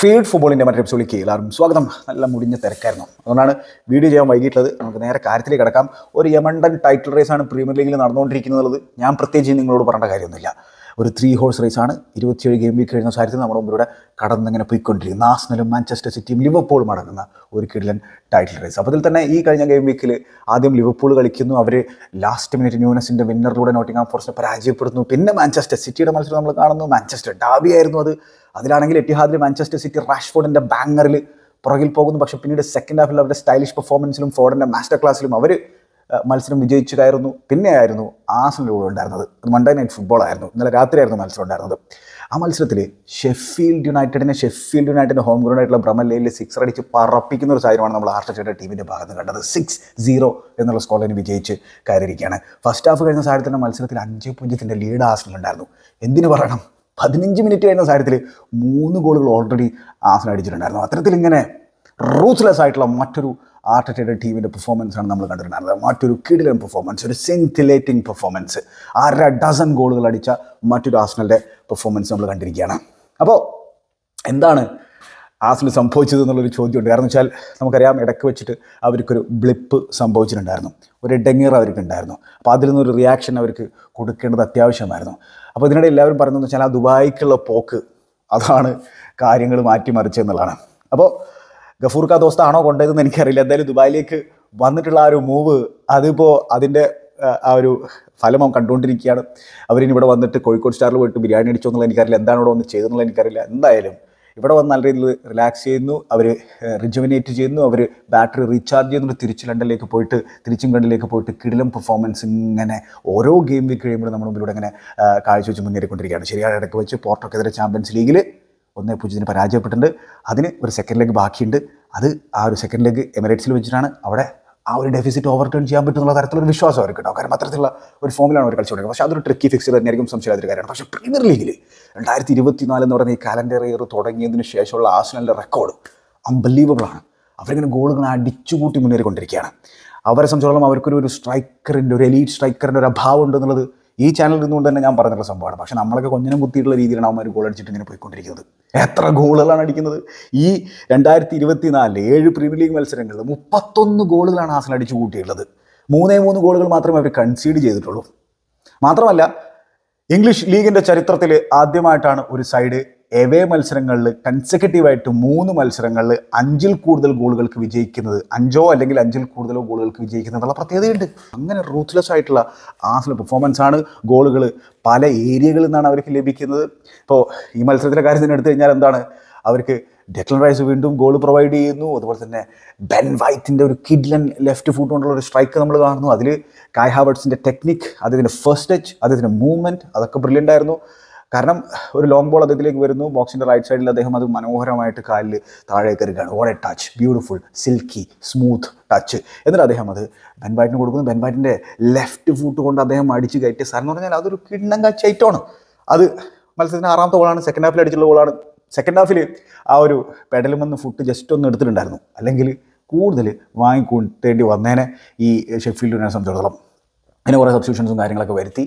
field ഫുട്ബോളിൻ്റെ മറ്റൊരു എപ്പിസോഡിലേക്ക് എല്ലാവർക്കും സ്വാഗതം നല്ല മുടിഞ്ഞ തിരക്കായിരുന്നു അതുകൊണ്ടാണ് വീഡിയോ ചെയ്യാൻ വൈകിട്ടുള്ളത് നമുക്ക് നേരെ കാര്യത്തിലേക്ക് കിടക്കാം ഒരു യമണ്ടൻ ടൈറ്റിൽ റേസാണ് പ്രീമിയർ ലീഗിൽ നടന്നുകൊണ്ടിരിക്കുന്നത് ഞാൻ പ്രത്യേകിച്ച് നിങ്ങളോട് പറയേണ്ട കാര്യമൊന്നുമില്ല ഒരു ത്രീ ഹോഴ്സ് റേസാണ് ഇരുപത്തിയേഴ് ഗെയിം വീക്ക് കഴിഞ്ഞ സാഹചര്യത്തിൽ നമ്മുടെ മുമ്പിലൂടെ കടന്നിങ്ങനെ പോയിക്കൊണ്ടിരിക്കുന്നു ആസ്നലും മാഞ്ചസ്റ്റർ സിറ്റിയും ലിവർപൂളും അടങ്ങുന്ന ഒരു കിടിലൻ ടൈറ്റിൽ റേസ് അപ്പോൾ അതിൽ തന്നെ ഈ കഴിഞ്ഞ ഗെയിം വീക്കിൽ ആദ്യം ലിവർപൂൾ കളിക്കുന്നു അവർ ലാസ്റ്റ് മിനിറ്റ് ന്യൂനസിൻ്റെ വിന്നറിലൂടെ നോട്ടിംഗാം ഫോർസിനെ പരാജയപ്പെടുന്നു പിന്നെ മാഞ്ചസ്റ്റർ സിറ്റിയുടെ മത്സരം നമ്മൾ കാണുന്നു മാഞ്ചസ്റ്റർ ഡാബി ആയിരുന്നു അത് അതിലാണെങ്കിൽ എറ്റിഹാദിൽ മാഞ്ചസ്റ്റർ സിറ്റി റാഷ്ഫോർഡിൻ്റെ ബാങ്ങറിൽ പുറകിൽ പോകുന്നു പക്ഷേ പിന്നീട് സെക്കൻഡ് ഹാഫിൽ അവരുടെ സ്റ്റൈലിഷ് പെർഫോമൻസിലും ഫോർഡിൻ്റെ മാസ്റ്റർ ക്ലാസ്സിലും അവർ മത്സരം വിജയിച്ചു കയറുന്നു പിന്നെയായിരുന്നു ആസനിലൂടെ ഉണ്ടായിരുന്നത് അത് മൺഡേ നൈറ്റ് ഫുട്ബോൾ ആയിരുന്നു ഇന്നലെ രാത്രിയായിരുന്നു മത്സരം ഉണ്ടായിരുന്നത് ആ മത്സരത്തിൽ ഷെഫീൽഡ് യുണൈറ്റഡിനെ ഷെഫീൽഡ് യുണൈറ്റഡിൻ്റെ ഹോം ഗ്രൗണ്ട് ആയിട്ടുള്ള ബ്രഹ്മലയിൽ സിക്സ് അടിച്ച് പറപ്പിക്കുന്ന ഒരു സാഹചര്യമാണ് നമ്മൾ ആർട്ടയുടെ ടീമിൻ്റെ ഭാഗത്ത് കണ്ടത് സിക്സ് സീറോ എന്നുള്ള സ്കോർ ലൈന് വിജയിച്ച് കയറിയിരിക്കുകയാണ് ഫസ്റ്റ് ഹാഫ് കഴിഞ്ഞ സാഹചര്യത്തിൻ്റെ മത്സരത്തിൽ അഞ്ച് പൂജ്യത്തിൻ്റെ ലീഡ് ആസനിലുണ്ടായിരുന്നു എന്തിനു പറയണം പതിനഞ്ച് മിനിറ്റ് കഴിഞ്ഞ സാഹചര്യത്തിൽ മൂന്ന് ഗോളുകൾ ഓൾറെഡി ആസന അടിച്ചിട്ടുണ്ടായിരുന്നു അത്തരത്തിൽ ഇങ്ങനെ റൂത്ത്ലെസ് ആയിട്ടുള്ള മറ്റൊരു ആർട്ടറ്റയുടെ ടീമിൻ്റെ പെർഫോമൻസ് ആണ് നമ്മൾ കണ്ടിട്ടുണ്ടായിരുന്നത് മറ്റൊരു കിടിലൻ പെർഫോമൻസ് ഒരു സെൻറ്റിലേറ്റിംഗ് പെർഫോമൻസ് അര ഡസൻ ഗോളുകൾ അടിച്ച മറ്റൊരു ആസ്നലിൻ്റെ പെർഫോമൻസ് നമ്മൾ കണ്ടിരിക്കുകയാണ് അപ്പോൾ എന്താണ് ആസിൽ സംഭവിച്ചത് എന്നുള്ളൊരു ചോദ്യമുണ്ട് കാരണം വെച്ചാൽ നമുക്കറിയാം ഇടയ്ക്ക് വെച്ചിട്ട് അവർക്കൊരു ബ്ലിപ്പ് സംഭവിച്ചിട്ടുണ്ടായിരുന്നു ഒരു ഡെങ്ങർ അവർക്ക് ഉണ്ടായിരുന്നു അപ്പോൾ അതിൽ നിന്നൊരു റിയാക്ഷൻ അവർക്ക് കൊടുക്കേണ്ടത് അത്യാവശ്യമായിരുന്നു അപ്പോൾ ഇതിനിടെ എല്ലാവരും പറയുന്നത് വെച്ചാൽ ആ ദുബായിക്കുള്ള പോക്ക് അതാണ് കാര്യങ്ങൾ മാറ്റിമറിച്ചെന്നുള്ളതാണ് അപ്പോൾ ഗഫൂർ ഖാ ദോസ്താണോ കൊണ്ടതെന്ന് എനിക്കറിയില്ല എന്തായാലും ദുബായിലേക്ക് വന്നിട്ടുള്ള ആ ഒരു മൂവ് അതിപ്പോൾ അതിൻ്റെ ആ ഒരു ഫലം അവൻ കണ്ടുകൊണ്ടിരിക്കുകയാണ് അവരിനി ഇവിടെ വന്നിട്ട് കോഴിക്കോട് സ്റ്റാറിൽ പോയിട്ട് ബിരിയാണി അടിച്ചോ എന്നുള്ള എനിക്കറിയില്ല എന്താണ് ഇവിടെ വന്ന് ചെയ്തെന്നുള്ള എനിക്കറിയില്ല എന്തായാലും ഇവിടെ വന്ന് നല്ല രീതിയിൽ റിലാക്സ് ചെയ്യുന്നു അവർ റിജുവിനേറ്റ് ചെയ്യുന്നു അവർ ബാറ്ററി റീചാർജ് ചെയ്യുന്നു തിരിച്ച് ലണ്ടനിലേക്ക് പോയിട്ട് തിരിച്ചും കണ്ടിലേക്ക് പോയിട്ട് കിടിലം പെർഫോമൻസ് ഇങ്ങനെ ഓരോ ഗെയിം വീക്ക് കഴിയുമ്പോൾ നമ്മുടെ മുമ്പിലൂടെ ഇങ്ങനെ കാഴ്ചവെച്ച് മുന്നേറിക്കൊണ്ടിരിക്കുകയാണ് ശരിയാണ് ഇടയ്ക്ക് വെച്ച് പോർട്ടോക്കെതിരെ ചാമ്പ്യൻസ് ലീഗിൽ ഒന്നേ പൂജ്യത്തിന് പരാജയപ്പെട്ടിട്ടുണ്ട് അതിന് ഒരു സെക്കൻഡ് ലെഗ് ബാക്കിയുണ്ട് അത് ആ ഒരു സെക്കൻഡ് ലെഗ് എമിറേറ്റ്സിൽ വെച്ചിട്ടാണ് അവിടെ ആ ഒരു ഡെഫിസിറ്റ് ഓവർടേൺ ചെയ്യാൻ പറ്റുന്നുള്ള തരത്തിലൊരു വിശ്വാസം അവർക്ക് ഉണ്ടാവും കാരണം അത്തരത്തിലുള്ള ഒരു ഫോമിലാണ് അവർ കളിച്ചുകൊണ്ടിരിക്കുന്നത് പക്ഷേ അതൊരു ട്രിക്കി ഫിക്സ് തന്നെയായിരിക്കും സംശയമായൊരു കാര്യമാണ് പക്ഷേ പ്രീമിയർ ലീഗിൽ രണ്ടായിരത്തി ഇരുപത്തിനാല് എന്ന് പറയുന്ന ഈ കാലണ്ടർ ഇയർ തുടങ്ങിയതിന് ശേഷമുള്ള ആസ്നലിൻ്റെ റെക്കോർഡ് അൺബലീവബിളാണ് അവരിങ്ങനെ ഗോളുകൾ അടിച്ചുകൂട്ടി മുന്നേറിക്കൊണ്ടിരിക്കുകയാണ് അവരെ സംബന്ധിച്ചോളം അവർക്കൊരു ഒരു സ്ട്രൈക്കറിൻ്റെ ഒരു എലീറ്റ് സ്ട്രൈക്കറിൻ്റെ ഒരു അഭാവം ഉണ്ടെന്നുള്ളത് ഈ ചാനലിൽ നിന്നുകൊണ്ട് തന്നെ ഞാൻ പറഞ്ഞിട്ടുള്ള സംഭവമാണ് പക്ഷേ നമ്മളൊക്കെ കൊഞ്ഞനം കുത്തിയിട്ടുള്ള രീതിയിലാണ് അവന്മാർ ഗോൾ അടിച്ചിട്ട് ഇങ്ങനെ പോയിക്കൊണ്ടിരിക്കുന്നത് എത്ര ഗോളുകളാണ് അടിക്കുന്നത് ഈ രണ്ടായിരത്തി ഇരുപത്തി നാലിൽ ഏഴ് പ്രീമിയർ ലീഗ് മത്സരങ്ങളിൽ മുപ്പത്തൊന്ന് ഗോളുകളാണ് ആസൽ അടിച്ചു കൂട്ടിയിട്ടുള്ളത് മൂന്നേ മൂന്ന് ഗോളുകൾ മാത്രമേ അവർ കൺസീഡ് ചെയ്തിട്ടുള്ളൂ മാത്രമല്ല ഇംഗ്ലീഷ് ലീഗിൻ്റെ ചരിത്രത്തിൽ ആദ്യമായിട്ടാണ് ഒരു സൈഡ് എവേ മത്സരങ്ങളിൽ കൺസെക്കറ്റീവായിട്ട് മൂന്ന് മത്സരങ്ങളിൽ അഞ്ചിൽ കൂടുതൽ ഗോളുകൾക്ക് വിജയിക്കുന്നത് അഞ്ചോ അല്ലെങ്കിൽ അഞ്ചിൽ കൂടുതലോ ഗോളുകൾക്ക് വിജയിക്കുന്നത് എന്നുള്ള പ്രത്യേകതയുണ്ട് അങ്ങനെ റൂത്ത്ലെസ് ആയിട്ടുള്ള ആസിലെ പെർഫോമൻസ് ആണ് ഗോളുകൾ പല ഏരിയകളിൽ നിന്നാണ് അവർക്ക് ലഭിക്കുന്നത് ഇപ്പോൾ ഈ മത്സരത്തിലെ കാര്യം തന്നെ എടുത്തു കഴിഞ്ഞാൽ എന്താണ് അവർക്ക് ഡെക്ലൻ റൈസ് വീണ്ടും ഗോൾ പ്രൊവൈഡ് ചെയ്യുന്നു അതുപോലെ തന്നെ ബെൻ വൈറ്റിൻ്റെ ഒരു കിഡ്ലൻ ലെഫ്റ്റ് ഫുട്ട് കൊണ്ടുള്ള ഒരു സ്ട്രൈക്ക് നമ്മൾ കാണുന്നു അതിൽ കായ് ഹാവർട്സിൻ്റെ ടെക്നിക് അദ്ദേഹത്തിൻ്റെ ഫസ്റ്റ് ടച്ച് അദ്ദേഹത്തിൻ്റെ മൂവ്മെൻറ്റ് അതൊക്കെ ബ്രില്യൻ്റ് ആയിരുന്നു കാരണം ഒരു ലോങ് ബോൾ അദ്ദേഹത്തിലേക്ക് വരുന്നു ബോക്സിൻ്റെ റൈറ്റ് സൈഡിൽ അദ്ദേഹം അത് മനോഹരമായിട്ട് കാലിൽ താഴേക്ക് എറിയുകയാണ് ഓടെ touch beautiful silky smooth touch എന്നിട്ട് അദ്ദേഹം അത് ബെൻബാറ്റിന് കൊടുക്കുന്നു ബെൻബാറ്റിൻ്റെ ലെഫ്റ്റ് ഫുട്ട് കൊണ്ട് അദ്ദേഹം അടിച്ച് കയറ്റി സാർ എന്ന് പറഞ്ഞാൽ അതൊരു കിണ്ണം കാച്ച ഐറ്റമാണ് അത് മത്സരത്തിന് ആറാമത്തെ ഗോളാണ് സെക്കൻഡ് ഹാഫിൽ അടിച്ചുള്ള ഗോളാണ് സെക്കൻഡ് ഹാഫിൽ ആ ഒരു പെഡലുമെന്ന് ഫുട്ട് ജസ്റ്റ് ഒന്ന് എടുത്തിട്ടുണ്ടായിരുന്നു അല്ലെങ്കിൽ കൂടുതൽ വാങ്ങിക്കൂട്ടേണ്ടി വന്നേനെ ഈ ഷെഫീൽഡിനെ സംബന്ധിച്ചിടത്തോളം അതിന് കുറേ സബ്സ്റ്റിറ്റ്യൂഷൻസും കാര്യങ്ങളൊക്കെ വരുത്തി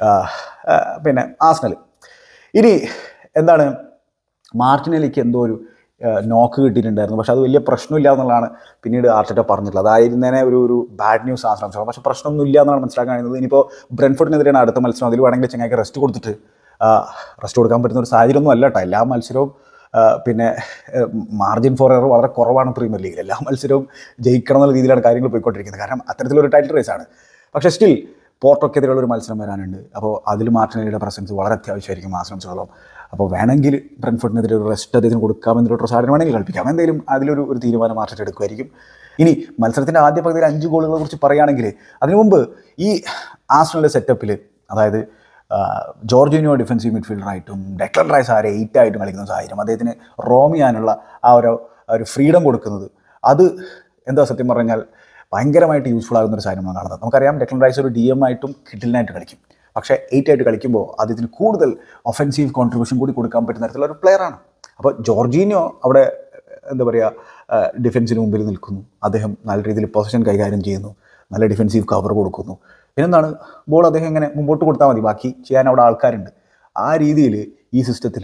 പിന്നെ ആസ്നൽ ഇനി എന്താണ് മാർട്ടിനലിക്ക് എന്തോ ഒരു നോക്ക് കിട്ടിയിട്ടുണ്ടായിരുന്നു പക്ഷെ അത് വലിയ പ്രശ്നമില്ല എന്നുള്ളതാണ് പിന്നീട് ആർട്ടിറ്റ പറഞ്ഞിട്ടുള്ളത് അതായിരുന്നേനെ ഒരു ഒരു ബാഡ് ന്യൂസ് ആ ശ്രമിച്ചത് പക്ഷേ പ്രശ്നമൊന്നും ഇല്ല എന്നാണ് മനസ്സിലാക്കാൻ കഴിയുന്നത് ഇനിയിപ്പോൾ ബ്രെൻഫോർഡിനെതിരെയാണ് അടുത്ത മത്സരം അതിൽ വേണമെങ്കിൽ ചങ്ങായിക്ക് റെസ്റ്റ് കൊടുത്തിട്ട് റെസ്റ്റ് കൊടുക്കാൻ പറ്റുന്ന ഒരു സാഹചര്യമൊന്നും അല്ല കേട്ടോ എല്ലാ മത്സരവും പിന്നെ മാർജിൻ ഫോർ എറർ വളരെ കുറവാണ് പ്രീമിയർ ലീഗിൽ എല്ലാ മത്സരവും ജയിക്കണം എന്നുള്ള രീതിയിലാണ് കാര്യങ്ങൾ പോയിക്കൊണ്ടിരിക്കുന്നത് കാരണം അത്തരത്തിലൊരു ടൈറ്റിൽ റേസാണ് പക്ഷേ സ്റ്റിൽ പോർട്ടൊക്കെതിരെയുള്ള ഒരു മത്സരം വരാനുണ്ട് അപ്പോൾ അതിൽ മാർട്ടിനലിയുടെ പ്രസൻസ് വളരെ അത്യാവശ്യമായിരിക്കും ആ സംബന്ധിച്ചോളം അപ്പോൾ വേണമെങ്കിൽ ബ്രൻഫോർഡിനെതിരെ ഒരു റെസ്റ്റ് അദ്ദേഹത്തിന് കൊടുക്കാമെന്നൊരു സാധനം വേണമെങ്കിൽ കളിപ്പിക്കാം എന്തെങ്കിലും അതിലൊരു ഒരു തീരുമാനം മാർട്ടിറ്റ് എടുക്കുമായിരിക്കും ഇനി മത്സരത്തിൻ്റെ ആദ്യ പകുതിയിൽ അഞ്ച് ഗോളുകളെ കുറിച്ച് പറയുകയാണെങ്കിൽ അതിനു മുമ്പ് ഈ ആസ്ട്രലിൻ്റെ സെറ്റപ്പിൽ അതായത് ജോർജിനിയോ ഡിഫൻസീവ് മിഡ്ഫീൽഡറായിട്ടും ഡെക്ലൻ റൈസ് ആരെ എയ്റ്റ് ആയിട്ടും കളിക്കുന്ന സാഹചര്യം അദ്ദേഹത്തിന് റോം ചെയ്യാനുള്ള ആ ഒരു ഒരു ഫ്രീഡം കൊടുക്കുന്നത് അത് എന്താ സത്യം പറഞ്ഞാൽ ഭയങ്കരമായിട്ട് യൂസ്ഫുൾ ആകുന്ന ഒരു സാധനമാണ് കാണുന്നത് നമുക്കറിയാം ഡെക്ലൻ റൈസ് ഒരു ഡി എം ആയിട്ടും കിഡിലിനായിട്ട് കളിക്കും പക്ഷേ എയ്റ്റ് ആയിട്ട് കളിക്കുമ്പോൾ അദ്ദേഹത്തിന് കൂടുതൽ ഒഫൻസീവ് കോൺട്രിബ്യൂഷൻ കൂടി കൊടുക്കാൻ പറ്റുന്ന തരത്തിലുള്ള ഒരു പ്ലെയറാണ് അപ്പോൾ ജോർജീനിയോ അവിടെ എന്താ പറയുക ഡിഫൻസിന് മുമ്പിൽ നിൽക്കുന്നു അദ്ദേഹം നല്ല രീതിയിൽ പൊസിഷൻ കൈകാര്യം ചെയ്യുന്നു നല്ല ഡിഫൻസീവ് കവർ കൊടുക്കുന്നു പിന്നെന്താണ് ബോൾ അദ്ദേഹം ഇങ്ങനെ മുമ്പോട്ട് കൊടുത്താൽ മതി ബാക്കി ചെയ്യാൻ അവിടെ ആൾക്കാരുണ്ട് ആ രീതിയിൽ ഈ സിസ്റ്റത്തിൽ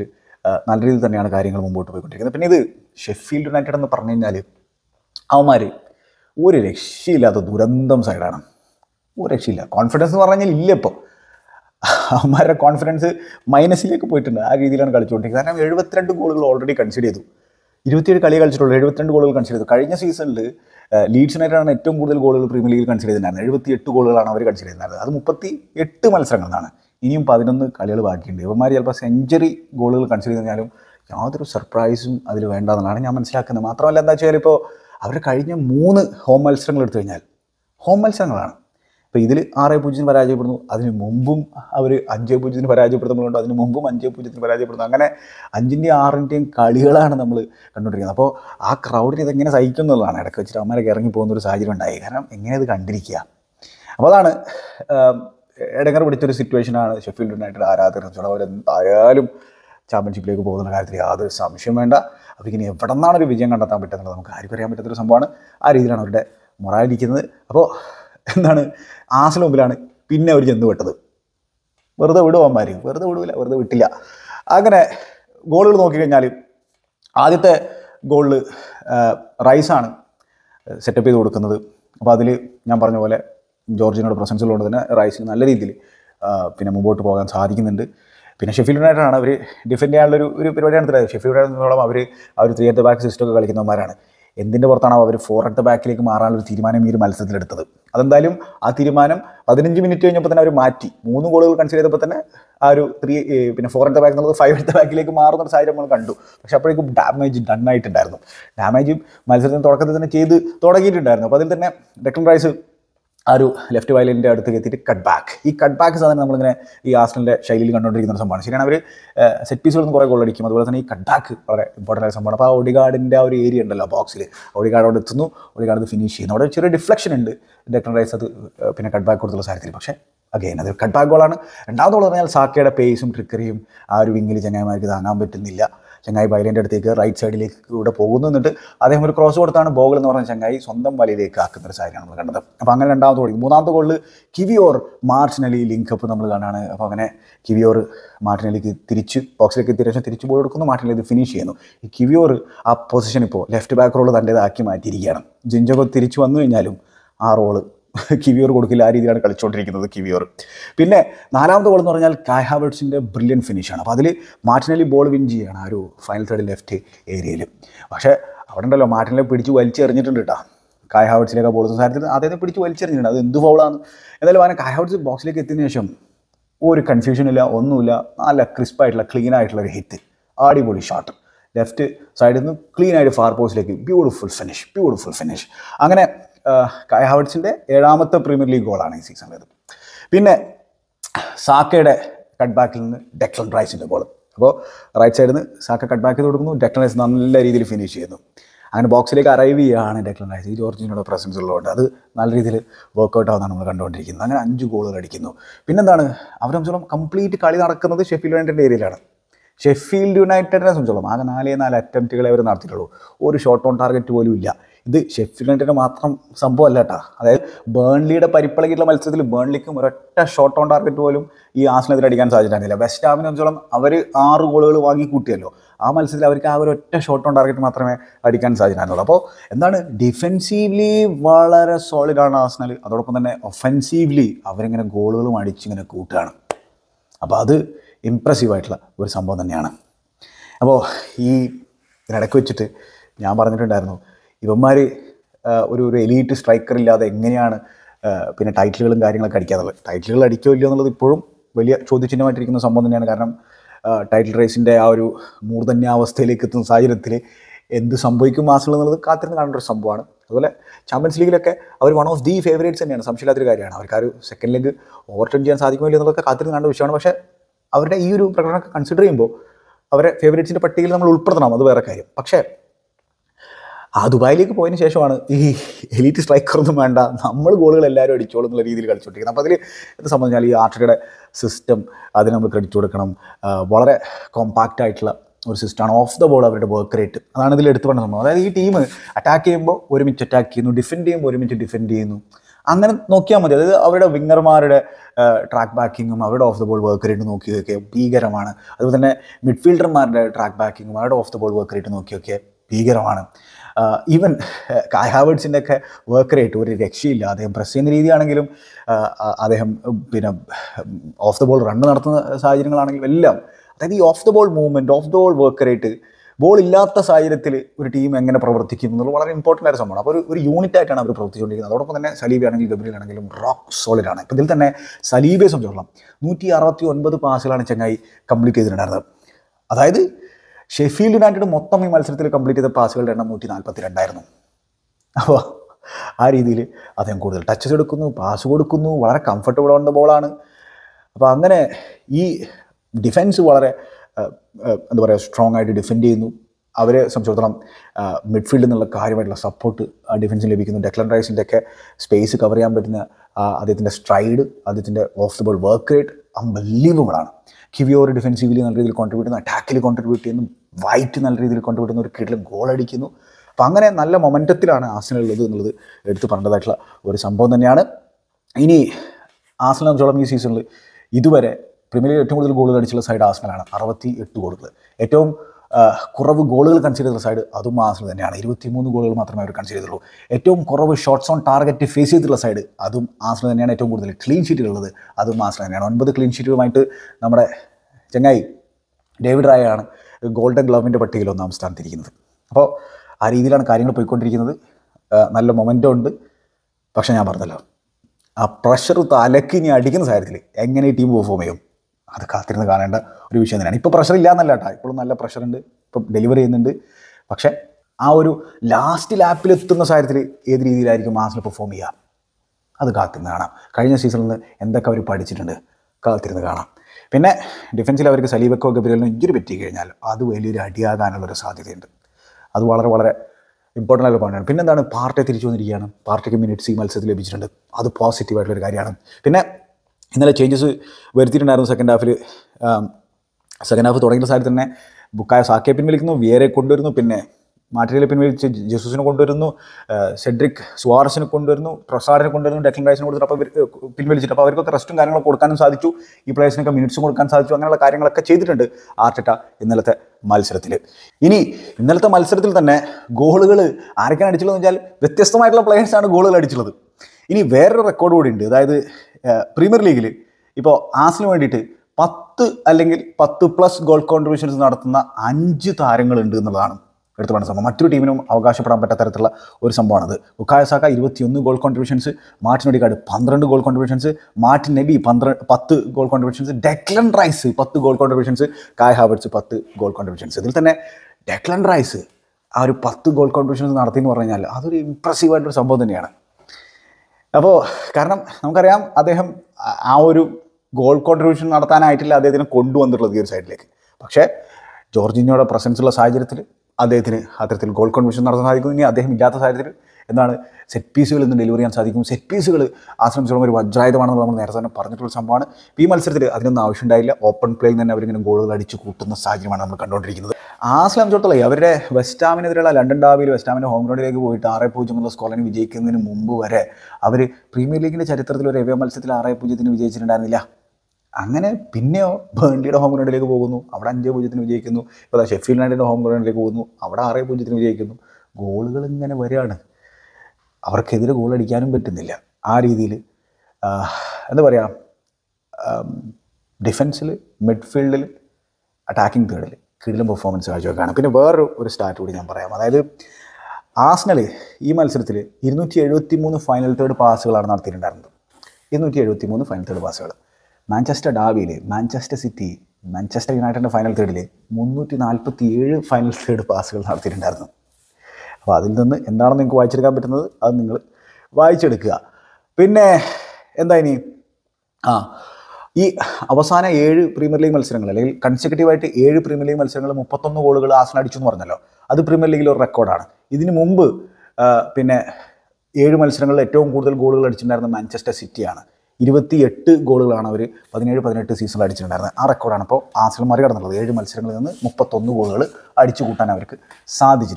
ആ, നല്ല രീതിയിൽ തന്നെയാണ് കാര്യങ്ങൾ മുമ്പോട്ട് പോയിക്കൊണ്ടിരിക്കുന്നത് പിന്നെ ഇത് ഷെഫീൽഡ് യുണൈറ്റഡ് എന്ന് പറഞ്ഞു കഴിഞ്ഞാൽ അവന്മാർ ഒരു രക്ഷയില്ലാത്ത ദുരന്തം സൈഡാണ് ഒരു രക്ഷയില്ല കോൺഫിഡൻസ് എന്ന് പറഞ്ഞു കഴിഞ്ഞാൽ ഇല്ല ഇപ്പോൾ അവന്മാരുടെ കോൺഫിഡൻസ് മൈനസിലേക്ക് പോയിട്ടുണ്ട് ആ രീതിയിലാണ് കളിച്ചുകൊണ്ടിരിക്കുന്നത് കാരണം എഴുപത്തിരണ്ട് ഗോളുകൾ ഓൾറെഡി കൺസിഡർ ചെയ്തു ഇരുപത്തിയേഴ് കളി കളിച്ചിട്ടുള്ളൂ എഴുപത്തിരണ്ട് ഗോളുകൾ കൺസിഡർ ചെയ്തു കഴിഞ്ഞ സീസണിൽ ലീഡ്സ് യുണൈറ്റഡാണ് ഏറ്റവും കൂടുതൽ ഗോളുകൾ പ്രീമിയർ ലീഗിൽ കൺസിഡർ ചെയ്തിട്ടുണ്ടായിരുന്നത് എഴുപത്തി എട്ട് ഗോളുകളാണ് അവർ കൺസിഡർ ചെയ്തിട്ടുണ്ടായിരുന്നത് അത് മുപ്പത്തി എട്ട് മത്സരങ്ങളാണ് ഇനിയും പതിനൊന്ന് കളികൾ ബാക്കിയുണ്ട് ഇവന്മാർ ചിലപ്പോൾ സെഞ്ചുറി ഗോളുകൾ കൺസിഡർ ചെയ്താലും യാതൊരു സർപ്രൈസും അതിൽ വേണ്ടെന്നാണ് ഞാൻ മനസ്സിലാക്കുന്നത് മാത്രമല്ല എന്താ വെച്ചാൽ ഇപ്പോൾ അവർ കഴിഞ്ഞ മൂന്ന് ഹോം മത്സരങ്ങൾ എടുത്തു കഴിഞ്ഞാൽ ഹോം മത്സരങ്ങളാണ് ഇപ്പോൾ ഇതിൽ ആറ് പൂജ്യത്തിന് പരാജയപ്പെടുന്നു അതിന് മുമ്പും അവർ അഞ്ച് പൂജ്യത്തിന് പരാജയപ്പെടുത്തുമ്പോഴുണ്ട് അതിന് മുമ്പും അഞ്ച് പൂജ്യത്തിന് പരാജയപ്പെടുന്നു അങ്ങനെ അഞ്ചിൻ്റെയും ആറിൻ്റെയും കളികളാണ് നമ്മൾ കണ്ടുകൊണ്ടിരിക്കുന്നത് അപ്പോൾ ആ ക്രൗഡിന് ഇതെങ്ങനെ സഹിക്കും എന്നുള്ളതാണ് ഇടയ്ക്ക് വെച്ചിട്ട് അമ്മരൊക്കെ ഇറങ്ങി പോകുന്ന ഒരു സാഹചര്യം ഉണ്ടായി കാരണം എങ്ങനെ ഇത് കണ്ടിരിക്കുക അപ്പോൾ അതാണ് ഇടങ്ങർ പിടിച്ചൊരു സിറ്റുവേഷനാണ് ഷെഫീൽഡ് യുണൈറ്റഡ് ആരാധകരെ സംബന്ധിച്ചോളം അവരെന്തായാലും ചാമ്പ്യൻഷിപ്പിലേക്ക് പോകുന്ന കാര്യത്തിൽ യാതൊരു സംശയം വേണ്ട അപ്പോൾ ഇനി എവിടെ നിന്നാണ് ഒരു വിജയം കണ്ടെത്താൻ പറ്റുന്നത് നമുക്ക് ആർക്കും അറിയാൻ പറ്റാത്തൊരു സംഭവമാണ് ആ രീതിയിലാണ് അവരുടെ മൊറാലിരിക്കുന്നത് അപ്പോൾ എന്താണ് ആസിന് മുമ്പിലാണ് പിന്നെ അവർ ചെന്ന് വിട്ടത് വെറുതെ വിടുവന്മാർ വെറുതെ വിടൂല വെറുതെ വിട്ടില്ല അങ്ങനെ ഗോളുകൾ നോക്കിക്കഴിഞ്ഞാൽ ആദ്യത്തെ ഗോളിൽ റൈസാണ് സെറ്റപ്പ് ചെയ്ത് കൊടുക്കുന്നത് അപ്പോൾ അതിൽ ഞാൻ പറഞ്ഞ പോലെ ജോർജിനോട് പ്രസൻസ് ഉള്ളതുകൊണ്ട് തന്നെ റൈസിന് നല്ല രീതിയിൽ പിന്നെ മുമ്പോട്ട് പോകാൻ സാധിക്കുന്നുണ്ട് പിന്നെ ഷെഫീൽഡ് യുണൈറ്റഡ് ആണ് അവർ ഡിഫെൻഡ് ചെയ്യാനുള്ള ഒരു ഒരു പരിപാടിയാണ് തരാത് ഷെഫീൽഡ് യുണൈറ്റഡിനോളം അവർ അവർ ത്രീ അറ്റ് ബാക്ക് സിസ്റ്റം ഒക്കെ കളിക്കുന്നവന്മാരാണ് എന്തിൻ്റെ പുറത്താണ് അവർ ഫോർ അറ്റ് ബാക്കിലേക്ക് മാറാനുള്ള ഒരു തീരുമാനം ഈ ഒരു മത്സരത്തിലെടുത്തത് അതെന്തായാലും ആ തീരുമാനം പതിനഞ്ച് മിനിറ്റ് കഴിഞ്ഞപ്പോൾ തന്നെ അവർ മാറ്റി മൂന്ന് ഗോളുകൾ കൺസിഡർ ചെയ്തപ്പോൾ തന്നെ ആ ഒരു ത്രീ പിന്നെ ഫോർ അറ്റ് ബാക്ക് എന്നുള്ളത് ഫൈവ് അറ്റ് ബാക്കിലേക്ക് മാറുന്ന ഒരു സാഹചര്യം നമ്മൾ കണ്ടു പക്ഷെ അപ്പോഴേക്കും ഡാമേജ് ഡൺ ആയിട്ടുണ്ടായിരുന്നു ഡാമേജ് മത്സരത്തിന് തുടക്കത്തിൽ തന്നെ ചെയ്ത് തുടങ്ങിയിട്ടുണ്ടായിരുന്നു അപ്പോൾ അതിൽ തന്നെ ഡെക്ലൻ റൈസ് ആ ഒരു ലെഫ്റ്റ് വയലിൻ്റെ അടുത്തേക്ക് എത്തിയിട്ട് കട്ട് ബാക്ക് ഈ കട്ട് ബാക്ക് സാധനം നമ്മളിങ്ങനെ ഈ ആസ്ട്രലിൻ്റെ ശൈലിയിൽ കണ്ടുകൊണ്ടിരിക്കുന്ന ഒരു സംഭവമാണ് ശരിയാണ് അവർ സെറ്റ് പീസുകളിൽ കുറേ ഗോൾ അടിക്കും അതുപോലെ തന്നെ ഈ കട്ട് ബാക്ക് വളരെ ഇമ്പോർട്ടൻ്റ് ആയ സംഭവമാണ് അപ്പോൾ ആ ഒഡിഗാർഡിൻ്റെ ആ ഒരു ഏരിയ ഉണ്ടല്ലോ ബോക്സിൽ ഒഡിഗാർഡ് അവിടെ എത്തുന്നു ഒഡിഗാർഡ് അത് ഫിനിഷ് ചെയ്യുന്നു അവിടെ ചെറിയ ഡിഫ്ലക്ഷൻ ഉണ്ട് ഡെക്ലൻ റൈസ് അത് ഏഹ്, പിന്നെ കട്ട് ബാക്ക് കൊടുത്തുള്ള സാഹചര്യത്തിൽ പക്ഷേ അഗെയിൻ അത് കട്ട് ബാക്ക് ഗോളാണ് രണ്ടാമത് ഗോൾ പറഞ്ഞാൽ സാക്കയുടെ പേസും ട്രിക്കറിയും ആ ഒരു വിങ്ങിൽ ചങ്ങായിമാർക്ക് താങ്ങാൻ പറ്റുന്നില്ല ചങ്ങായി ബൈലിൻ്റെ അടുത്തേക്ക് റൈറ്റ് സൈഡിലേക്ക് കൂടെ പോകുന്നു എന്നിട്ട് അദ്ദേഹം ഒരു ക്രോസ് കൊടുത്താണ് ബോൾ എന്ന് പറഞ്ഞ ചങ്ങായി സ്വന്തം വലയിലേക്ക് ആക്കുന്ന ഒരു സാഹചര്യമാണ് നമ്മൾ കണ്ടത് അപ്പോൾ അങ്ങനെ രണ്ടാമത്തെ ഗോൾ മൂന്നാമത്തെ ഗോളിൽ കിവിയോർ മാർച്ചിനലി ലിങ്കപ്പ് നമ്മൾ കാണാണ് അപ്പോൾ അങ്ങനെ കിവിയോർ മാർട്ടിനലിക്ക് തിരിച്ച് ബോക്സിലേക്ക് എത്തിയ ശേഷം തിരിച്ച് ബോൾ എടുക്കുന്നു മാർട്ടിനലി ഇത് ഫിനിഷ് ചെയ്യുന്നു ഈ കിവിയോർ ആ പൊസിഷൻ ഇപ്പോൾ ലെഫ്റ്റ് ബാക്ക് റോൾ തൻ്റേതാക്കി മാറ്റിയിരിക്കുകയാണ് ജിഞ്ചൊക്കെ തിരിച്ചു വന്നു കഴിഞ്ഞാലും ആ റോള് കിവിയോർ കൊടുക്കില്ല ആ രീതിയിലാണ് കളിച്ചുകൊണ്ടിരിക്കുന്നത് കിവിയോർ പിന്നെ നാലാമത്തെ ഗോൾ എന്ന് പറഞ്ഞാൽ കായ് ഹാവേർട്സിൻ്റെ ബ്രില്യൻ ഫിനിഷാണ് അപ്പോൾ അതിൽ മാർട്ടിനലി ബോൾ വിൻ ചെയ്യുകയാണ് ആ ഒരു ഫൈനൽ തേർഡ് ലെഫ്റ്റ് ഏരിയയിൽ പക്ഷേ അവിടെ ഉണ്ടല്ലോ മാർട്ടിനെ പിടിച്ച് വലിച്ചെറിഞ്ഞിട്ടുണ്ട് കേട്ടോ കായ് ഹാവേർട്സിലേക്ക് ബോൾ സാരത്തിൽ അദ്ദേഹത്തെ പിടിച്ച് വലിച്ചെറിഞ്ഞിട്ടുണ്ട് അത് എന്ത് ഫൗളാണ് എന്തായാലും അവനെ കായ് ഹാവേർട്സ് ബോക്സിലേക്ക് എത്തിയതിനു ശേഷം ഒരു കൺഫ്യൂഷനില്ല ഒന്നുമില്ല നല്ല ക്രിസ്പായിട്ടുള്ള ക്ലീൻ ആയിട്ടുള്ള ഒരു ഹിറ്റ് അടിപൊളി ഷോട്ട് ലെഫ്റ്റ് സൈഡിൽ നിന്ന് ക്ലീൻ ആയിട്ട് ഫാർ പോസ്റ്റിലേക്ക് ബ്യൂട്ടിഫുൾ ഫിനിഷ് ബ്യൂട്ടിഫുൾ ഫിനിഷ് അങ്ങനെ കായ ഹാവർട്സിൻ്റെ ഏഴാമത്തെ പ്രീമിയർ ലീഗ് ഗോളാണ് ഈ സീസണിലേത് പിന്നെ സാക്കയുടെ കട്ട് ബാക്കിൽ നിന്ന് ഡെക്ലൻ റൈസിൻ്റെ ഗോൾ അപ്പോൾ റൈറ്റ് സൈഡിൽ നിന്ന് സാക്ക കട്ട് ബാക്ക് ചെയ്ത് കൊടുക്കുന്നു ഡെക്ലൻ റൈസ് നല്ല രീതിയിൽ ഫിനിഷ് ചെയ്യുന്നു അങ്ങനെ ബോക്സിലേക്ക് അറൈവ് ചെയ്യുകയാണ് ഡെക്ലൻ റൈസ് ഈ ജോർജിനോട് പ്രസൻസ് ഉള്ളതുകൊണ്ട് അത് നല്ല രീതിയിൽ വർക്കൗട്ട് ആവുന്നതാണ് നമ്മൾ കണ്ടുകൊണ്ടിരിക്കുന്നത് അങ്ങനെ അഞ്ച് ഗോളുകൾ അടിക്കുന്നു പിന്നെന്താണ് അവരെ സംബന്ധിച്ചോളം കംപ്ലീറ്റ് കളി നടക്കുന്നത് ഷെഫീൽഡ് യുണൈറ്റഡ് ഏരിയയിലാണ് ഷെഫീൽഡ് യുണൈറ്റഡിനെ സംബന്ധിച്ചോളം ആകെ നാലേ നാല് അറ്റംപ്റ്റുകളെ അവർ നടത്തിയിട്ടുള്ളൂ ഒരു ഷോട്ട് ഓൺ ടാർഗറ്റ് പോലും ഇല്ല ഇത് ഷെഫീൽഡ് യുണൈറ്റഡിന് മാത്രം സംഭവമല്ല കേട്ടോ അതായത് ബേൺലിയുടെ പരിപ്പളകിയിട്ടുള്ള മത്സരത്തിൽ ബേൺലിക്കും ഒരൊറ്റ ഷോട്ട് ഓൺ ടാർഗറ്റ് പോലും ഈ ആസനത്തിൽ അടിക്കാൻ സാധിച്ചിട്ടുണ്ടായിരുന്നില്ല വെസ്റ്റ് ഹാമിനെ സംബന്ധിച്ചോളം അവർ ആറ് ഗോളുകൾ വാങ്ങി കൂട്ടിയല്ലോ ആ മത്സരത്തിൽ അവർക്ക് ആ ഒരു ഒറ്റ ഷോട്ട് ഓൺ ടാർഗറ്റ് മാത്രമേ അടിക്കാൻ സാധിച്ചിട്ടുണ്ടായിരുന്നുള്ളൂ അപ്പോൾ എന്താണ് ഡിഫെൻസീവ്ലി വളരെ സോളിഡാണ് ആസ്നൽ അതോടൊപ്പം തന്നെ ഒഫെൻസീവ്ലി അവരിങ്ങനെ ഗോളുകളും അടിച്ചിങ്ങനെ കൂട്ടുകയാണ് അപ്പോൾ അത് ഇമ്പ്രസീവ് ആയിട്ടുള്ള ഒരു സംഭവം തന്നെയാണ് അപ്പോൾ ഈ ഇതിനിടയ്ക്ക് വെച്ചിട്ട് ഞാൻ പറഞ്ഞിട്ടുണ്ടായിരുന്നു ഇവന്മാർ ഒരു ഒരു എലീറ്റ് സ്ട്രൈക്കർ ഇല്ലാതെ എങ്ങനെയാണ് ആ, പിന്നെ ടൈറ്റിലുകളും കാര്യങ്ങളൊക്കെ അടിക്കാന്നുള്ളത് ടൈറ്റിലുകൾ അടിക്കോ ഇല്ലയോ എന്നുള്ളത് ഇപ്പോഴും വലിയ ചോദ്യചിഹ്നമായിട്ടിരിക്കുന്ന സംഭവം തന്നെയാണ് കാരണം ആ, ടൈറ്റിൽ റേസിൻ്റെ ആ ഒരു മൂർധന്യാവസ്ഥയിലേക്ക് എത്തുന്ന സാഹചര്യത്തിൽ എന്ത് സംഭവിക്കും മാസങ്ങൾ എന്നുള്ളത് കാത്തിരുന്ന് കാണേണ്ട ഒരു സംഭവമാണ് അതുപോലെ ചാമ്പ്യൻസ് ലീഗിലൊക്കെ അവർ വൺ ഓഫ് ദി ഫേവറേറ്റ്സ് തന്നെയാണ് സംശയമില്ലാത്തൊരു കാര്യമാണ് അവർക്ക് ആ ഒരു സെക്കൻഡ് ലെഗ് ഓവർടേൺ ചെയ്യാൻ സാധിക്കുമോ ഇല്ലയോ എന്നുള്ളതൊക്കെ കാത്തിരുന്ന് കാണേണ്ട വിഷയമാണ് പക്ഷേ അവരുടെ ഈ ഒരു പ്രകടനമൊക്കെ കൺസിഡർ ചെയ്യുമ്പോൾ അവരെ ഫേവറേറ്റ്സിൻ്റെ പട്ടികയിൽ നമ്മൾ ഉൾപ്പെടുത്തണം അത് വേറെ കാര്യം പക്ഷേ ആ ദുബായിലേക്ക് പോയതിന് ശേഷമാണ് ഈ എലീറ്റ് സ്ട്രൈക്കറൊന്നും വേണ്ട നമ്മൾ ഗോളുകൾ എല്ലാവരും അടിച്ചോളും എന്നുള്ള രീതിയിൽ കളിച്ചുകൊണ്ടിരിക്കുന്നത് അപ്പോൾ അതിൽ എന്ത് സംബന്ധിച്ചാൽ ഈ ആർട്ടയുടെ സിസ്റ്റം അതിന് നമ്മൾ ക്രെഡിറ്റ് കൊടുക്കണം ആ, വളരെ കോമ്പാക്റ്റ് ആയിട്ടുള്ള ഒരു സിസ്റ്റമാണ് ഓഫ് ദ ബോൾ അവരുടെ വർക്ക് റേറ്റ് അതാണ് ഇതിൽ എടുത്തു പറഞ്ഞ സംഭവം അതായത് ഈ ടീം അറ്റാക്ക് ചെയ്യുമ്പോൾ ഒരുമിച്ച് അറ്റാക്ക് ചെയ്യുന്നു ഡിഫെൻഡ് ചെയ്യുമ്പോൾ ഒരുമിച്ച് ഡിഫെൻഡ് ചെയ്യുന്നു അങ്ങനെ നോക്കിയാൽ മതി അതായത് അവരുടെ വിങ്ങർമാരുടെ ട്രാക്ക് ബാക്കിങ്ങും അവരുടെ off the ball work rate നോക്കിയൊക്കെ ഭീകരമാണ് അതുപോലെ തന്നെ മിഡ്ഫീൽഡർമാരുടെ ട്രാക്ക് ബാക്കിങ്ങും അവരുടെ off the ball work rate നോക്കിയൊക്കെ ഭീകരമാണ് ഈവൻ കായ് ഹാവേർഡ്സിൻ്റെ ഒക്കെ വർക്ക് റേറ്റ് ഒരു രക്ഷയില്ല അദ്ദേഹം പ്രസ് ചെയ്യുന്ന രീതിയാണെങ്കിലും ആ, ആ, അദ്ദേഹം ഉം, പിന്നെ ഓഫ് ദ ബോൾ റണ്ണ് നടത്തുന്ന സാഹചര്യങ്ങളാണെങ്കിലും എല്ലാം അതായത് ഈ off the ball movement off the ball work rate ball ഇല്ലാത്ത സാഹചര്യത്തിൽ ഒരു ടീം എങ്ങനെ പ്രവർത്തിക്കും എന്നുള്ളത് വളരെ ഇമ്പോർട്ടൻ്റ് ആയ സംഭവമാണ് അപ്പോൾ ഒരു ഒരു യൂണിറ്റ് ആയിട്ടാണ് അവർ പ്രവർത്തിച്ചുകൊണ്ടിരിക്കുന്നത് അതോടൊപ്പം തന്നെ സലീബി ആണെങ്കിലും ഗബ്രിൽ ആണെങ്കിലും റോക്ക് സോളിഡ് ആണ് ഇപ്പോൾ ഇതിൽ തന്നെ സലീബയെ സംബന്ധിച്ചോളം നൂറ്റി അറുപത്തി ഒൻപത് പാസുകളാണ് ചങ്ങായി കംപ്ലീറ്റ് ചെയ്തിട്ടുണ്ടായിരുന്നത് അതായത് ഷെഫീൽഡ് യുണൈറ്റഡ് മൊത്തം ഈ മത്സരത്തിൽ കംപ്ലീറ്റ് ചെയ്ത പാസുകളുടെ എണ്ണം നൂറ്റി നാൽപ്പത്തി രണ്ടായിരുന്നു അപ്പോൾ ആ രീതിയിൽ അദ്ദേഹം കൂടുതൽ ടച്ചസ് എടുക്കുന്നു പാസ് കൊടുക്കുന്നു വളരെ കംഫർട്ടബിൾ ഓൺ ദ ബോളാണ് അപ്പോൾ അങ്ങനെ ഈ ഡിഫൻസ് വളരെ ആ, ആ, എന്താ പറയുക സ്ട്രോങ് ആയിട്ട് ഡിഫെൻഡ് ചെയ്യുന്നു അവരെ സംബന്ധിച്ചിടത്തോളം മിഡ്ഫീൽഡിൽ നിന്നുള്ള കാര്യമായിട്ടുള്ള സപ്പോർട്ട് ആ ഡിഫൻസിന് ലഭിക്കുന്നു ഡെക്ലൻ റൈസിൻ്റെ ഒക്കെ സ്പേസ് കവർ ചെയ്യാൻ പറ്റുന്ന ആ, അദ്ദേഹത്തിൻ്റെ സ്ട്രൈഡ് അദ്ദേഹത്തിൻ്റെ off the ball work rate അൺബലീവബിളാണ് കിവിയോർ ഡിഫെൻസീവ്ലി നല്ല രീതിയിൽ കോൺട്രിബ്യൂട്ട് ചെയ്യുന്നു അറ്റാക്കിൽ കോൺട്രിബ്യൂട്ട് ചെയ്യുന്നു വൈറ്റ് നല്ല രീതിയിൽ കോൺട്രിബ്യൂട്ട് ചെയ്യുന്ന ഒരു കിടിലും ഗോൾ അടിക്കുന്നു അപ്പം അങ്ങനെ നല്ല മൊമെൻറ്റത്തിലാണ് ആസനൽ ഉള്ളത് എന്നുള്ളത് എടുത്തു പറഞ്ഞതായിട്ടുള്ള ഒരു സംഭവം തന്നെയാണ് ഇനി ആസനൽ സംബന്ധിച്ചോളം ഈ സീസണിൽ ഇതുവരെ പ്രീമിയർ ലീഗ് ഏറ്റവും കൂടുതൽ ഗോളുകൾ അടിച്ചുള്ള സൈഡ് ആസനലാണ് അറുപത്തി എട്ട് ഗോളുകൾ ഏറ്റവും ആ, കുറവ് ഗോളുകൾ കൺസിഡർ ചെയ്ത സൈഡ് അതും ആസനൽ തന്നെയാണ് ഇരുപത്തിമൂന്ന് ഗോളുകൾ മാത്രമേ അവർ കൺസിഡർ ചെയ്തുള്ളൂ ഏറ്റവും കുറവ് ഷോട്ട്സ് ഓൺ ടാർഗറ്റ് ഫേസ് ചെയ്തിട്ടുള്ള സൈഡ് അതും ആസനൽ തന്നെയാണ് ഏറ്റവും കൂടുതൽ ക്ലീൻ ഷീറ്റുകളുള്ളത് അതും ആസനൽ തന്നെയാണ് ഒൻപത് ക്ലീൻ ഷീറ്റുകളുമായിട്ട് നമ്മുടെ ചങ്ങായി ഡേവിഡ് റായാണ് ഗോൾഡൻ ഗ്ലൗവിൻ്റെ പട്ടികയിൽ ഒന്നാം സ്ഥാനത്തിരിക്കുന്നത് അപ്പോൾ ആ രീതിയിലാണ് കാര്യങ്ങൾ പോയിക്കൊണ്ടിരിക്കുന്നത് ആ, നല്ല മൊമെൻറ്റം ഉണ്ട് പക്ഷേ ഞാൻ പറഞ്ഞല്ലോ ആ പ്രഷർ തലക്ക് ഇനി അടിക്കുന്ന സാഹചര്യത്തിൽ എങ്ങനെ ഈ ടീം പെർഫോം ചെയ്യും അത് കാത്തിരുന്ന് കാണേണ്ട ഒരു വിഷയം തന്നെയാണ് ഇപ്പോൾ പ്രഷർ ഇല്ലാന്നല്ല കേട്ടോ ഇപ്പോഴും നല്ല പ്രഷർ ഉണ്ട് ഇപ്പം ഡെലിവറി ചെയ്യുന്നുണ്ട് പക്ഷേ ആ ഒരു ലാസ്റ്റ് ലാപ്പിൽ എത്തുന്ന സാഹചര്യത്തിൽ ഏത് രീതിയിലായിരിക്കും മാസിൽ പെർഫോം ചെയ്യുക അത് കാത്തിരുന്ന് കാണാം കഴിഞ്ഞ സീസണിൽ നിന്ന് എന്തൊക്കെ അവർ പഠിച്ചിട്ടുണ്ട് കാത്തിരുന്ന് കാണാം പിന്നെ ഡിഫൻസിൽ അവർക്ക് സലീബക്കോ ഗബ്രിയലിനോ ഇഞ്ചുറി പറ്റി കഴിഞ്ഞാൽ അത് വലിയൊരു അടിയാകാനുള്ളൊരു സാധ്യതയുണ്ട് അത് വളരെ വളരെ ഇമ്പോർട്ടൻ്റ് ആയിട്ടുള്ള പോയിന്റാണ് പിന്നെ എന്താണ് പാർട്ടി തിരിച്ചു വന്നിരിക്കുകയാണ് പാർട്ടിക്ക് മിനിറ്റ്സ് ഈ മത്സരത്തിൽ ലഭിച്ചിട്ടുണ്ട് അത് പോസിറ്റീവായിട്ടുള്ളൊരു കാര്യമാണ് പിന്നെ ഇന്നലെ ചേഞ്ചസ് വരുത്തിയിട്ടുണ്ടായിരുന്നു സെക്കൻഡ് ഹാഫിൽ സെക്കൻഡ് ഹാഫ് തുടങ്ങിയ സാഹചര്യത്തിൽ തന്നെ ബുക്കായ സാക്കിയെ പിൻവലിക്കുന്നു വിയറെ കൊണ്ടുവരുന്നു പിന്നെ മാറ്ററിയലെ പിൻവലിച്ച് ജസൂസിനെ കൊണ്ടുവരുന്നു ആ, സെഡ്രിക് സുവാറസിനെ കൊണ്ടുവരുന്നു ട്രൊസാഡിനെ കൊണ്ടുവരുന്നു ഡെക്ലൻ റൈസിനെ കൊടുത്തിട്ട് അപ്പോൾ ഇവർ പിൻവലിച്ചിട്ട് അപ്പോൾ അവർക്കൊക്കെ റെസ്റ്റും കാര്യങ്ങളൊക്കെ കൊടുക്കാനും സാധിച്ചു ഈ പ്ലേയേഴ്സിനൊക്കെ മിനിറ്റ്സും കൊടുക്കാൻ സാധിച്ചു അങ്ങനെയുള്ള കാര്യങ്ങളൊക്കെ ചെയ്തിട്ടുണ്ട് ആർട്ടറ്റ ഇന്നലത്തെ മത്സരത്തിൽ ഇനി ഇന്നലത്തെ മത്സരത്തിൽ തന്നെ ഗോളുകൾ ആരൊക്കെയാണ് അടിച്ചുള്ളത് വെച്ചാൽ വ്യത്യസ്തമായിട്ടുള്ള പ്ലേയേഴ്സാണ് ഗോളുകൾ അടിച്ചുള്ളത് ഇനി വേറൊരു റെക്കോർഡ് കൂടി ഉണ്ട് അതായത് ആ, പ്രീമിയർ ലീഗിൽ ഇപ്പോൾ ആസിന് വേണ്ടിയിട്ട് പത്ത് അല്ലെങ്കിൽ പത്ത് പ്ലസ് ഗോൾ കോൺട്രിബ്യൂഷൻസ് നടത്തുന്ന അഞ്ച് താരങ്ങളുണ്ട് എന്നുള്ളതാണ് എടുത്തു പറഞ്ഞ സംഭവം മറ്റൊരു ടീമിനും അവകാശപ്പെടാൻ പറ്റാത്ത തരത്തിലുള്ള ഒരു സംഭവമാണത് ഉക്കായസാക്ക ഇരുപത്തിയൊന്ന് ഗോൾ കോൺട്രിബ്യൂഷൻസ് മാർട്ടിൻ ഒഡിക്കാട് പന്ത്രണ്ട് ഗോൾ കോൺട്രിബ്യൂഷൻസ് മാർട്ടിൻ നബി പന്ത്രണ്ട് പത്ത് ഗോൾ കോൺട്രിബ്യൂഷൻസ് ഡെക്ലൻ റൈസ് പത്ത് ഗോൾ കോൺട്രിബ്യൂഷൻസ് കായ് ഹാവർട്സ് പത്ത് ഗോൾ കോൺട്രിബ്യൂഷൻസ് ഇതിൽ തന്നെ ഡെക്ലൻ റൈസ് ആ ഒരു പത്ത് ഗോൾ കോൺട്രിബ്യൂഷൻസ് നടത്തി എന്ന് പറഞ്ഞു കഴിഞ്ഞാൽ അതൊരു ഇമ്പ്രസീവായിട്ടൊരു സംഭവം തന്നെയാണ് അപ്പോൾ കാരണം നമുക്കറിയാം അദ്ദേഹം ആ- ആ ഒരു ഗോൾ കോൺട്രിബ്യൂഷൻ നടത്താനായിട്ടില്ല അദ്ദേഹത്തിനെ കൊണ്ടുവന്നിട്ടുള്ളത് ഈ ഒരു സൈഡിലേക്ക് പക്ഷേ ജോർജിനോയുടെ പ്രസൻസ് ഉള്ള സാഹചര്യത്തിൽ അദ്ദേഹത്തിന് അത്തരത്തിൽ ഗോൾ കോൺട്രിബ്യൂഷൻ നടത്താൻ സാധിക്കും ഇനി അദ്ദേഹം ഇല്ലാത്ത സാഹചര്യത്തിൽ എന്താണ് സെറ്റ് പീസുകൾ ഇന്ന് ഡെലിവറി ചെയ്യാൻ സാധിക്കും സെറ്റ് പീസുകൾ ആശ്രമിച്ചോളം ഒരു വജ്രായുധമാണെന്ന് നമ്മൾ നേരത്തെ തന്നെ പറഞ്ഞിട്ടുള്ള സംഭവമാണ് ഈ മത്സരത്തിൽ അതിനൊന്നും ആവശ്യമുണ്ടായില്ല ഓപ്പൺ പ്ലേയിൽ തന്നെ അവരിങ്ങനെ ഗോളുകൾ അടിച്ച് കൂട്ടുന്ന സാഹചര്യമാണ് നമ്മൾ കണ്ടുകൊണ്ടിരിക്കുന്നത് ആ സംബന്ധിച്ചിടത്തോളം അവരുടെ വെസ്റ്റാമിനെതിരെയുള്ള ലണ്ടൻ ഡാബിയിൽ വെസ്റ്റാമിൻ്റെ ഹോം ഗ്രൗണ്ടിലേക്ക് പോയിട്ട് ആറ് പൂജ്യം എന്നുള്ള സ്കോറിന് വിജയിക്കുന്നതിന് മുമ്പ് വരെ അവർ പ്രീമിയർ ലീഗിൻ്റെ ചരിത്രത്തിൽ ഒരു എവേ മത്സരത്തിൽ ആറ് പൂജ്യത്തിന് വിജയിച്ചിട്ടുണ്ടായിരുന്നില്ല അങ്ങനെ പിന്നെയോ ബേൺലിയുടെ ഹോം ഗ്രൗണ്ടിലേക്ക് പോകുന്നു അവിടെ അഞ്ച് പൂജ്യത്തിന് വിജയിക്കുന്നു ഇപ്പോൾ ഷെഫീൽഡ് യുണൈറ്റഡിൻ്റെ ഹോം ഗ്രൗണ്ടിലേക്ക് പോകുന്നു അവിടെ ആറ് പൂജ്യത്തിന് വിജയിക്കുന്നു ഗോളുകൾ ഇങ്ങനെ വരികയാണ് അവർക്കെതിരെ ഗോൾ അടിക്കാനും പറ്റുന്നില്ല ആ രീതിയിൽ എന്താ പറയുക ഡിഫൻസിൽ മിഡ്ഫീൽഡിൽ അറ്റാക്കിംഗ് തേർഡിൽ കിടിലും പെർഫോമൻസ് കാഴ്ചവെക്കാണ് പിന്നെ വേറൊരു ഒരു സ്റ്റാറ്റ് കൂടി ഞാൻ പറയാം അതായത് ആസ്നൽ ഈ മത്സരത്തിൽ ഇരുന്നൂറ്റി എഴുപത്തി മൂന്ന് ഫൈനൽ തേർഡ് പാസുകളാണ് നടത്തിയിട്ടുണ്ടായിരുന്നത് ഇരുന്നൂറ്റി എഴുപത്തി മൂന്ന് ഫൈനൽ തേർഡ് പാസുകൾ മാഞ്ചസ്റ്റർ ഡാവിയിൽ മാഞ്ചസ്റ്റർ സിറ്റി മാഞ്ചസ്റ്റർ യുണൈറ്റഡിൻ്റെ ഫൈനൽ തേർഡിൽ മുന്നൂറ്റി നാൽപ്പത്തി ഏഴ് ഫൈനൽ തേർഡ് പാസുകൾ നടത്തിയിട്ടുണ്ടായിരുന്നു അപ്പോൾ അതിൽ നിന്ന് എന്താണെന്ന് നിങ്ങൾക്ക് വായിച്ചെടുക്കാൻ പറ്റുന്നത് അത് നിങ്ങൾ വായിച്ചെടുക്കുക പിന്നെ എന്താ ഇനി ആ ഈ അവസാന ഏഴ് പ്രീമിയർ ലീഗ് മത്സരങ്ങൾ അല്ലെങ്കിൽ കൺസെക്കറ്റീവായിട്ട് ഏഴ് പ്രീമിയർ ലീഗ് മത്സരങ്ങൾ മുപ്പത്തൊന്ന് ഗോളുകൾ ആസന അടിച്ചു എന്ന് പറഞ്ഞല്ലോ അത് പ്രീമിയർ ലീഗിലെ ഒരു റെക്കോർഡാണ് ഇതിന് മുമ്പ് ആ, പിന്നെ ഏഴ് മത്സരങ്ങളിൽ ഏറ്റവും കൂടുതൽ ഗോളുകൾ അടിച്ചിട്ടുണ്ടായിരുന്ന മാഞ്ചസ്റ്റർ സിറ്റിയാണ് ഇരുപത്തിയെട്ട് ഗോളുകളാണ് അവർ പതിനേഴ് പതിനെട്ട് സീസണിൽ അടിച്ചിട്ടുണ്ടായിരുന്നത് ആ റെക്കോർഡാണ് ഇപ്പോൾ ആസനം മറികടന്നുള്ളത് ഏഴ് മത്സരങ്ങളിൽ നിന്ന് മുപ്പത്തൊന്ന് ഗോളുകൾ അടിച്ചു കൂട്ടാൻ അവർക്ക് സാധിച്ചിട്ടുണ്ട്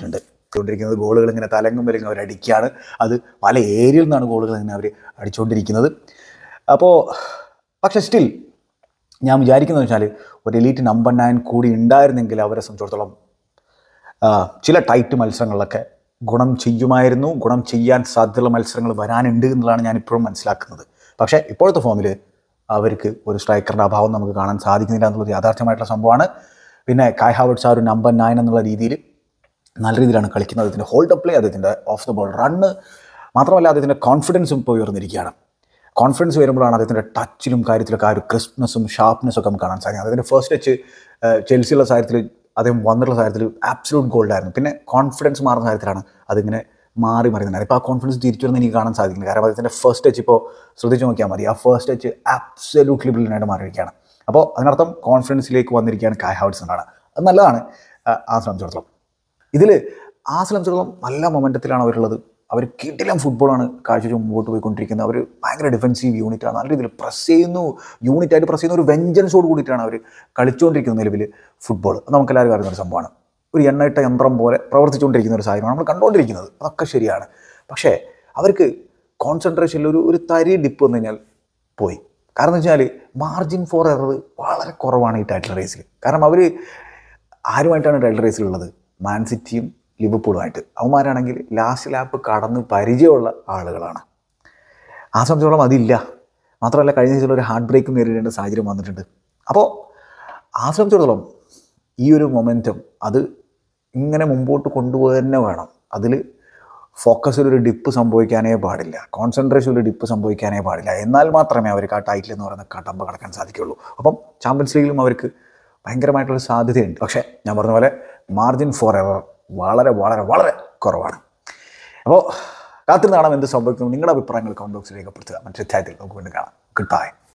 കൊണ്ടിരിക്കുന്നത് ഗോളുകൾ ഇങ്ങനെ തലങ്ങും വലങ്ങും അവർ അടിക്കുകയാണ് അത് പല ഏരിയയിൽ നിന്നാണ് ഗോളുകൾ ഇങ്ങനെ അവർ അടിച്ചുകൊണ്ടിരിക്കുന്നത് അപ്പോൾ പക്ഷേ സ്റ്റിൽ ഞാൻ വിചാരിക്കുന്നത് വെച്ചാൽ ഒരു എലീറ്റ് നമ്പർ നയൻ കൂടി ഉണ്ടായിരുന്നെങ്കിൽ അവരെ സംബന്ധിച്ചിടത്തോളം ആ, ചില ടൈറ്റ് മത്സരങ്ങളിലൊക്കെ ഗുണം ചെയ്യുമായിരുന്നു ഗുണം ചെയ്യാൻ സാധ്യതയുള്ള മത്സരങ്ങൾ വരാനുണ്ട് എന്നുള്ളതാണ് ഞാൻ ഇപ്പോഴും മനസ്സിലാക്കുന്നത് പക്ഷേ ഇപ്പോഴത്തെ ഫോമിൽ അവർക്ക് ഒരു സ്ട്രൈക്കറുടെ അഭാവം നമുക്ക് കാണാൻ സാധിക്കുന്നില്ല എന്നുള്ളത് യാഥാർത്ഥ്യമായിട്ടുള്ള സംഭവമാണ് പിന്നെ കായ് ഹാവർട്സ് ആ ഒരു നമ്പർ നയൻ എന്നുള്ള രീതിയിൽ നല്ല രീതിയിലാണ് കളിക്കുന്നത് അദ്ദേഹത്തിൻ്റെ ഹോൾഡ് പ്ലേ അദ്ദേഹത്തിൻ്റെ ഓഫ് ദ ബോൾ റണ്ണ് മാത്രമല്ല അദ്ദേഹത്തിൻ്റെ കോൺഫിഡൻസും ഇപ്പോൾ ഉയർന്നിരിക്കുകയാണ് കോൺഫിഡൻസ് വരുമ്പോഴാണ് അദ്ദേഹത്തിൻ്റെ ടച്ചിലും കാര്യത്തിലൊക്കെ ആ ഒരു ക്രിസ്പ്നെസ്സും ഷാർപ്നെസ്സും ഒക്കെ നമുക്ക് കാണാൻ സാധിക്കും അദ്ദേഹത്തിൻ്റെ ഫസ്റ്റ് ടച്ച് ചെൽസിയുള്ള സാഹചര്യത്തിൽ അദ്ദേഹം വന്നിട്ടുള്ള സാഹചര്യത്തിൽ ആബ്സലൂട്ട് ഗോൾഡായിരുന്നു പിന്നെ കോൺഫിഡൻസ് മാറുന്ന കാര്യത്തിലാണ് അതിങ്ങനെ മാറി മറിയുന്നത് ഇപ്പോൾ ആ കോൺഫിഡൻസ് തിരിച്ചു വരുന്ന എനിക്ക് കാണാൻ സാധിക്കില്ല കാരണം അദ്ദേഹത്തിൻ്റെ ഫസ്റ്റ് ടച്ച് ഇപ്പോൾ ശ്രദ്ധിച്ച് നോക്കിയാൽ മതി ആ ഫസ്റ്റ് ടച്ച് ആബ്സലൂട്ട്ലി ബ്രില്യനായിട്ട് മാറിയിരിക്കുകയാണ് അപ്പോൾ അതിനർത്ഥം കോൺഫിഡൻസിലേക്ക് വന്നിരിക്കുകയാണ് കായ് ഹാവർട്സ് എന്നാണ് അത് നല്ലതാണ് ആ, ആ സംബന്ധിച്ചിടത്തോളം ഇതിൽ ആ സംബന്ധിച്ചിടത്തോളം നല്ല മൊമെൻറ്റത്തിലാണ് അവരുള്ളത് അവർ കിടിലം ഫുട്ബോളാണ് കാഴ്ചവെച്ച് മുമ്പോട്ട് പോയിക്കൊണ്ടിരിക്കുന്നത് അവർ ഭയങ്കര ഡിഫൻസീവ് യൂണിറ്റാണ് നല്ല രീതിയിൽ പ്രസ് ചെയ്യുന്നു യൂണിറ്റായിട്ട് പ്രസ് ചെയ്യുന്ന ഒരു വെഞ്ചൻസോട് കൂടിയിട്ടാണ് അവർ കളിച്ചുകൊണ്ടിരിക്കുന്ന നിലവിൽ ഫുട്ബോൾ അത് നമുക്കെല്ലാവരും അറിയുന്ന ഒരു സംഭവമാണ് ഒരു എണ്ണയിട്ട യന്ത്രം പോലെ പ്രവർത്തിച്ചുകൊണ്ടിരിക്കുന്ന ഒരു സാഹചര്യമാണ് നമ്മൾ കണ്ടുകൊണ്ടിരിക്കുന്നത് അതൊക്കെ ശരിയാണ് പക്ഷേ അവർക്ക് കോൺസെൻട്രേഷനിൽ ഒരു ഒരു തരി ഡിപ്പ് വന്നു കഴിഞ്ഞാൽ പോയി കാരണം എന്ന് വെച്ചാൽ മാർജിൻ ഫോർ എറർ വളരെ കുറവാണ് ഈ ടൈറ്റിൽ റേസിൽ കാരണം അവർ ആരുമായിട്ടാണ് ടൈറ്റിൽ റേസിലുള്ളത് മാൻ സിറ്റിയും ലിവർപൂളുമായിട്ട് അവന്മാരാണെങ്കിൽ ലാസ്റ്റ് ലാപ്പ് കടന്ന് പരിചയമുള്ള ആളുകളാണ് ആ സംബന്ധിച്ചോളം അതില്ല മാത്രമല്ല കഴിഞ്ഞ സീസണിൽ ഒരു ഹാർട്ട് ബ്രേക്കും നേരിടേണ്ട സാഹചര്യം വന്നിട്ടുണ്ട് അപ്പോൾ ആ സംബന്ധിച്ചിടത്തോളം ഈ ഒരു മൊമെൻറ്റം അത് ഇങ്ങനെ മുമ്പോട്ട് കൊണ്ടുപോയി തന്നെ വേണം അതിൽ ഫോക്കസിൽ ഒരു ഡിപ്പ് സംഭവിക്കാനേ പാടില്ല കോൺസെൻട്രേഷൻ ഒരു ഡിപ്പ് സംഭവിക്കാനേ പാടില്ല എന്നാൽ മാത്രമേ അവർക്ക് ആ ടൈറ്റിൽ എന്ന് പറയുന്ന കടമ്പ കടക്കാൻ സാധിക്കുകയുള്ളൂ അപ്പം ചാമ്പ്യൻസ് ലീഗിലും അവർക്ക് ഭയങ്കരമായിട്ടുള്ള സാധ്യതയുണ്ട് പക്ഷേ ഞാൻ പറഞ്ഞ പോലെ മാർജിൻ ഫോർ എവർ വളരെ വളരെ വളരെ കുറവാണ് അപ്പോൾ കാത്തിരുന്ന് കാണാം എന്ത് സംഭവിക്കുന്നു നിങ്ങളുടെ അഭിപ്രായങ്ങൾ കമൻറ്റ് ബോക്സിൽ രേഖപ്പെടുത്തുക മറ്റൊരു അധ്യായത്തിൽ നമുക്ക് വീണ്ടും കാണാം ഗുഡ് ബൈ